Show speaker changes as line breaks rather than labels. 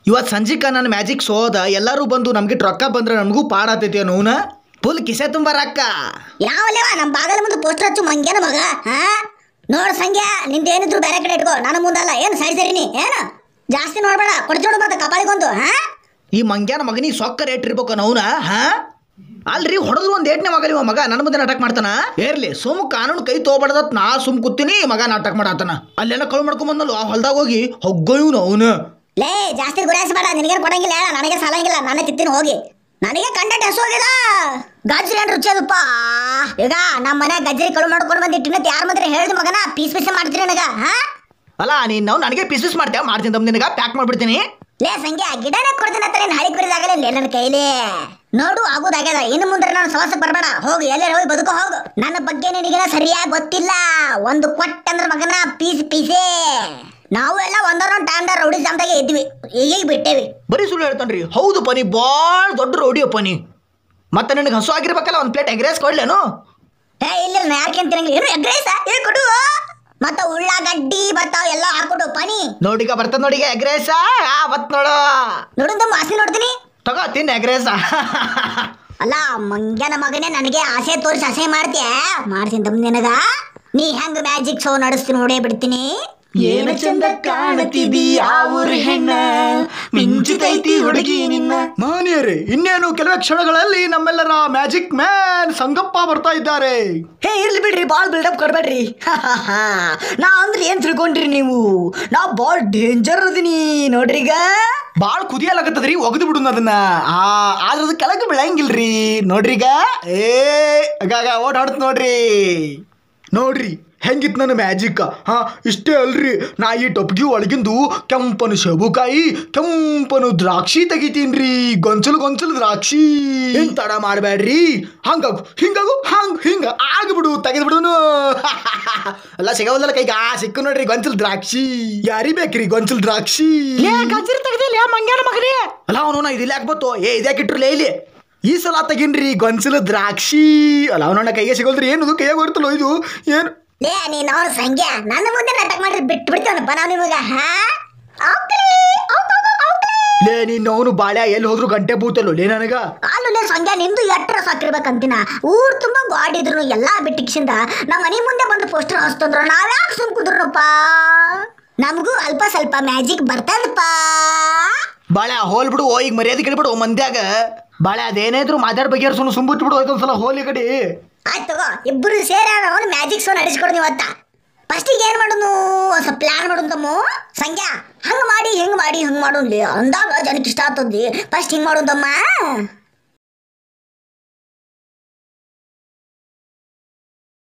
ಇವತ್ತು ಸಂಜಿಕ ನನ್ನ ಮ್ಯಾಜಿಕ್ ಸೋದ ಎಲ್ಲರೂ ಬಂದು ನಮ್ಗೆ ರೊಕ್ಕ ಬಂದ್ರೆ ನಮಗೂ ಪಾಡಾತೈತಿ ನೋನ ಫುಲ್ ಕಿಸೆ ತುಂಬ ರೊಕ್ಕ
ಯಾವಲ್ಲವ ನಮ್ಮ ಬಾಗಲ ಮುಂದೆ ಪೋಸ್ಟರ್ ಹಚ್ಚು ಮಂಗ್ಯನ ಮಗ ಹಾ ನೋಡ್ ಸಂಖ್ಯ ನಿಂದ ಏನಿದ್ರು ಬೇರೆ ಕಡೆ ಇಟ್ಕೋ ನಾನು ಮುಂದಲ್ಲ ಏನು ಸರಿ ಸರಿ ನೀ ಏನು ಜಾಸ್ತಿ ನೋಡ್ಬೇಡ ಕೊಡ್ತಿಡು ಮತ್ತೆ ಕಪಾಳಿಗೊಂದು ಹಾ
ಈ ಮಂಗ್ಯಾನ ಮಗನಿಗೆ ಸೊಕ್ಕ ರೇಟ್ ಇರ್ಬೇಕು ನೌನ ಹಾ ಅಲ್ರಿ ಹೊಡೆದ್ರು ಒಂದು ಏಟ್ನೇ ಮಗ ಇವ ಮಗ ನನ್ನ ಮುಂದೆ ನಾಟಕ ಮಾಡ್ತಾನ ಏರ್ಲಿ ಸುಮ್ ಕಾನೂನು ಕೈ ತಗೋಬಾರ್ದತ್ ನಾ ಸುಮ್ ಕೂತೀನಿ ಮಗ ನಾಟಕ ಮಾಡಾತನ ಅಲ್ಲೆಲ್ಲ ಕಳು ಮಾಡ್ಕೊಂಡ್ ಬಂದಲ್ಲ ಆ ಹೊಲ್ದಾಗ ಹೋಗಿ ಹೊಗ್ಗೋಯ್ನು ಅವನು
ಲೇ ಜಾಸ್ತಿ ಗುರಾಯಿಸ್ಬೇಡ ನಿನಗೇನು ಕೊಡಂಗಿಲ್ಲ ಹೇಳ ನನಗೆ ಸಾಲಂಗಿಲ್ಲ ನಾನೇ ತಿತ್ತೀನಿ ಹೋಗಿ ನನಗೆ ಕಂಡಟ್ ಹೆಸು ಹೋಗಿದ ಗಜ್ರಿ ಏನು ರುಚಿ ಅದಪ್ಪ ಈಗ ನಮ್ಮ ಮನೆ ಗಜ್ರಿ ಕಳು ಮಾಡ್ಕೊಂಡು ಬಂದಿಟ್ಟಿನ ಯಾರ ಮಾತ್ರ ಹೇಳಿದ ಮಗನ ಪೀಸ್ ಪೀಸ್ ಮಾಡ್ತೀನಿ ನನಗ ಹಾ
ಅಲ್ಲ ನೀನ್ ನಾವು ನನಗೆ ಪೀಸ್ ಪೀಸ್ ಮಾಡ್ತೇವೆ ಮಾಡ್ತೀನಿ ತಮ್ಮ ನಿನಗ ಪ್ಯಾಕ್ ಮಾಡ್ಬಿಡ್ತೀನಿ
ಲೇ ಸಂಖ್ಯೆ ಗಿಡನೇ ಕೊಡ್ತೀನಿ ಅಂತ ನೀನು ಹಳಿ ಕುರಿದಾಗಲೇ ನನ್ನ ಕೈಲಿ ನೋಡು ಆಗೋದಾಗ್ಯದ ಇನ್ನು ಮುಂದೆ ನಾನು ಸವಾಸಕ್ಕೆ ಬರಬೇಡ ಹೋಗು ಎಲ್ಲೇ ಹೋಗಿ ಬದುಕೋ ಹೋಗು ನನ್ನ ಬಗ್ಗೆ ನಿನಗಿನ ಸರಿಯಾಗಿ ಗೊತ್ತಿಲ್ಲ ಒಂದು ಕೊಟ್ಟಂದ್ರ ಮಗನ ಪೀಸ್ ಪೀಸೇ ನಾವು ಎಲ್ಲ ಒಂದೊಂದೊಂದು ಟೈಮ್ದ ರೌಡಿ ಜಾಮ್ದಾಗೆ ಇದ್ವಿ ಈಗ ಬಿಟ್ಟೇವಿ
ಬರೀ ಸುಳ್ಳು ಹೇಳ್ತಾನ್ರಿ ಹೌದು ಪನಿ ಭಾಳ ದೊಡ್ಡ ರೋಡಿಯೋ ಪನಿ ಮತ್ತೆ ನನಗೆ ಹಸು ಆಗಿರ್ಬೇಕಲ್ಲ ಒಂದು ಪ್ಲೇಟ್ ಎಗ್ರೆಸ್ ಕೊಡ್ಲೇನು
ಏ ಇಲ್ಲ ನಾ ಯಾಕೆ ತಿನ್ನಂಗಿಲ್ಲ ಏನು ಎಗ್ರೇಸ ಏ ಕೊಡು ಮತ್ತ ಉಳ್ಳಾಗಡ್ಡಿ ಬರ್ತಾವ ಎಲ್ಲ ಹಾಕೊಡು ಪನಿ
ನೋಡಿಗ ಬರ್ತದ ನೋಡಿಗ ಎಗ್ರೆಸ ಆ ಬತ್ ನೋಡು
ನೋಡಿದ ವಾಸನೆ ನೋಡ್ತೀನಿ
ತಗೋ ತಿನ್ ಎಗ್ರೆಸ
ಅಲ್ಲ ಮಂಗ್ಯನ ಮಗನೇ ನನಗೆ ಆಸೆ ತೋರಿಸಿ ಆಸೆ ಮಾಡ್ತೀಯ ಮಾಡ್ತೀನಿ ತಮ್ಮ ನಿನಗ ನೀ ಹೆಂಗ್ ಮ್ಯಾಜಿಕ್ ಶೋ ನಡೆಸ್ತೀನಿ ನೋಡೇ ಬಿಡ್ತೀನಿ
ಏನು ಚಂದ ಕಾಣುತ್ತಿದಿ ಊರ ಹೆಣ್ಣ ಮಿಂಚುತ್ತೈತಿ ಹುಡುಗಿ ನಿನ್ನ ಮಾನ್ಯರೇ ಇನ್ನೇನು ಕೆಲವೇ ಕ್ಷಣಗಳಲ್ಲಿ ನಮ್ಮೆಲ್ಲರ ಮ್ಯಾಜಿಕ್ ಮ್ಯಾನ್ ಸಂಗಪ್ಪ ಬರ್ತಾ ಇದ್ದಾರೆ
ಹೇ ಇರ್ಲಿ ಬಿಡ್ರಿ ಬಾಳ್ ಬಿಲ್ಡಪ್ ಕೊಡ್ಬೇಡ್ರಿ ನಾ ಅಂದ್ರೆ ಏನ್ ತಿಳ್ಕೊಂಡ್ರಿ ನೀವು ನಾ ಬಾಳ್ ಡೇಂಜರ್ ಅದೀನಿ ನೋಡ್ರಿ ಈಗ
ಬಾಳ್ ಕುದಿಯಲಾಗತ್ತದ್ರಿ ಒಗದು ಬಿಡುನ್ ಅದನ್ನ ಆ ಆದ್ರ ಅದು ಕೆಳಗೆ ಬೀಳಂಗಿಲ್ರಿ ನೋಡ್ರಿ ಈಗ ಏ ಆಗಾಗ ಓಡಾಡ್ತ ನೋಡ್ರಿ ನೋಡ್ರಿ ಹೆಂಗಿತ್ ನನ್ನ ಮ್ಯಾಜಿಕ್ ಹಾ ಇಷ್ಟೇ ಅಲ್ರಿ ನಾ ಈ ಟೊಪ್ಗಿ ಒಳಗಿಂದು ಕೆಂಪನು ಶಬುಕಾಯಿ ಕೆಂಪನು ದ್ರಾಕ್ಷಿ ತೆಗಿತೀನ್ರಿ ಗೊಂಚಲು ಗೊಂಚಲು ದ್ರಾಕ್ಷಿ ಹಿಂಗ್ ತಡ ಮಾಡಬೇಡ್ರಿ ಹಂಗಾಗು ಹಿಂಗಾಗು ಹಂಗ್ ಹಿಂಗ ಆಗ್ಬಿಡು ತೆಗೆದು ಬಿಡುನು ಎಲ್ಲ ಸಿಗವಲ್ಲ ಕೈಗ ಆ ಸಿಕ್ಕು ನೋಡ್ರಿ ಗೊಂಚಲು ದ್ರಾಕ್ಷಿ ಯಾರಿ ಬೇಕ್ರಿ ಗೊಂಚಲು ದ್ರಾಕ್ಷಿ ಗಜ್ರಿ ತೆಗ್ದಿಲ್ಲ ಮಂಗ್ಯಾನ ಮಗನೇ ಅಲ್ಲ ಅವನು ಇದು ಯಾಕೆ ಬತ್ತು ಏ ಇದ್ಯಾಕೆ ಇಟ್ರಲ್ಲ ಇಲ್ಲಿ ಈ ಸಲ ತೆಗಿನ್ರಿ ಗೊಂಚಲು ದ್ರಾಕ್ಷಿ ಅಲ್ಲ ಅವನಣ್ಣ ಕೈಗೆ ಸಿಗೋಲ್ರಿ ಏನದು ಕೈಯಾಗ ಬರ್ತಲ್ಲ ಇದು ಏನು
ಲೇ ನೀನ್ ಅವ್ರ ಸಂಖ್ಯೆ ನನ್ನ ಮುಂದೆ ನಾಟಕ ಮಾಡಿದ್ರೆ ಬಿಟ್ಟು ಬಿಡ್ತೇವನಪ್ಪ ನಾವು ನಿಮಗ ಹಾ ಔಕ್ಲಿ, ಔಕ್, ಔಕ್, ಔಕ್, ಔಕ್ಲಿ.
ಲೇ ನೀನು ಅವನು ಬಾಳ್ಯ ಎಲ್ಲಿ ಹೋದ್ರು ಗಂಟೆ ಬೂತಲ್ಲೋ ಲೇ ನನಗ
ಅಲ್ಲೂ ಲೇ ಸಂಖ್ಯೆ ನಿಂದು ಎಟ್ರ ಸಾಕಿರ್ಬೇಕಂತಿನ ಊರ್ ತುಂಬಾ ಗಾಡಿ ಇದ್ರು ಎಲ್ಲಾ ಬಿಟ್ಟಿಕ್ಸಿಂದ ನಮ್ಮ ಮನೆ ಮುಂದೆ ಬಂದು ಪೋಸ್ಟರ್ ಹಚ್ತಂದ್ರು ನಾವ್ಯಾಕೆ ಸುಮ್ ಕುದ್ರಪ್ಪ ನಮಗೂ ಅಲ್ಪ ಸ್ವಲ್ಪ ಮ್ಯಾಜಿಕ್ ಬರ್ತದಪ್ಪ
ಬಾಳ್ಯ ಹೋಲ್ ಬಿಡು ಈಗ ಮರ್ಯಾದೆ ಕಡಿಬಿಡು ಮಂದ್ಯಾಗ ಬಾಳ್ಯ ಅದೇನೇ ಇದ್ರು ಮಾತಾಡ್ ಬಗೆಹರ್ಸೋನು ಸುಂಬುಟ್ ಬಿಡು ಇದೊಂದ್ಸಲ ಹೋಲಿ ಕಡೆ
ಆಯ್ತು ತಗೋ ಇಬ್ಬರು ಸೇರಿ ಅವನು ಮ್ಯಾಜಿಕ್ ಶೋ ನಡೆಸ್ಕೊಡು ಇವತ್ತ ಫಸ್ಟಿಗೆ ಏನು ಮಾಡೋನು ಒಂದು ಸ್ವಲ್ಪ ಪ್ಲಾನ್ ಮಾಡೋನು ತಮ್ಮ ಸಂಖ್ಯಾ ಹಂಗೆ ಮಾಡಿ ಹಿಂಗೆ ಮಾಡಿ ಹಿಂಗೆ ಮಾಡೋನ್ಲಿ ಅಂದಾಗ ಜನಕ್ಕೆ ಇಷ್ಟ ಆಗ್ತದ್ದಿ ಫಸ್ಟ್ ಹಿಂಗೆ ಮಾಡೋದಮ್ಮ